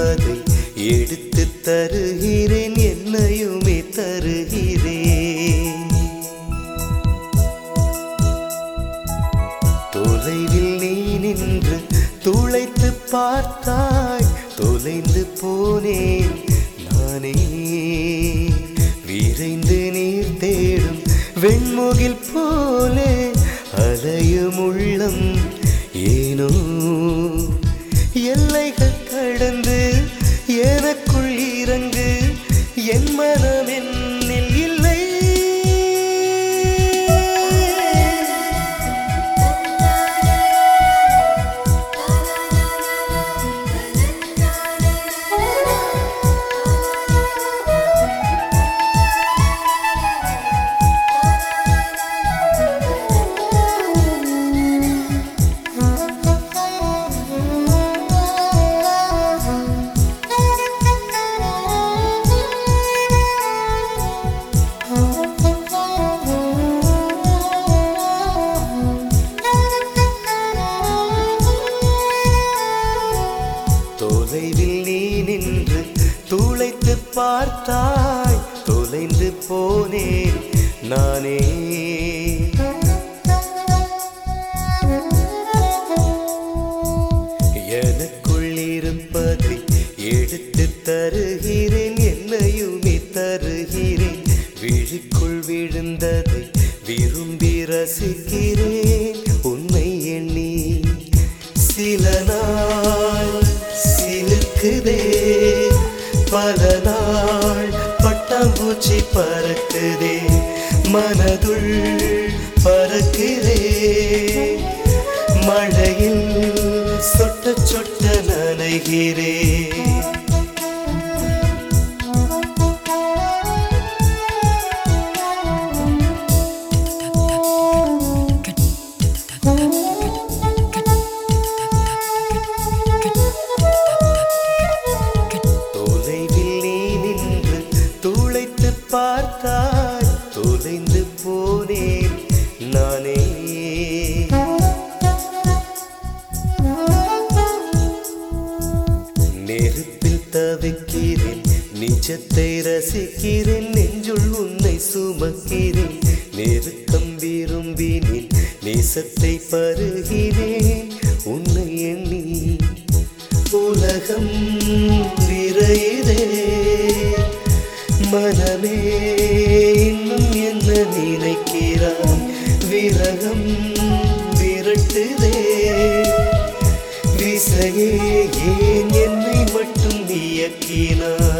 இருப்பதை எடுத்து தருகிறேன் என்னையுமே தருகிறேன் தொலைவில் நீ நின்று துளைத்து பார்த்தாய் தொலைந்து போனேன் நானே விரைந்து நீர் தேடும் வெண்முகில் போலே அலையும் உள்ளம் ஏனோ எல்லைகள் கடந்து எனக்குள் இறங்கு என் மனம் என்னில் இல்லை தொலைவில் நீ நின்று துளைத்து பார்த்தாய் தொலைந்து போனேன் நானே எனக்குள் இருப்பதை எடுத்து தருகிறேன் என்னையுமே தருகிறேன் விழிக்குள் விழுந்ததை விரும்பி ரசிக்கிறேன் உன்னை எண்ணி சில நாள் சிலுக்குதே பல நாள் பட்டாம்பூச்சி பறக்குதே மனதுள் பறக்குதே மழையில் சொட்ட சொட்ட நனைகிறேன் தொலைவில் நீ நின்று துளைத்து பார்த்தாய் தொலைந்து போனேன் நானே நெருப்பில் தவிக்கிறேன் நிஜத்தை ரசிக்கிறேன் நெஞ்சுள் உன்னை சுமக்கிறேன் நெருக்கம் விரும்பினேன் நேசத்தை பருகினேன் உன்னை எண்ணி உலகம் விரைதே மனமே இன்னும் என்ன நினைக்கிறாய் விரகம் விரட்டுதே விசையே ஏன் என்னை மட்டும் இயக்கினாய்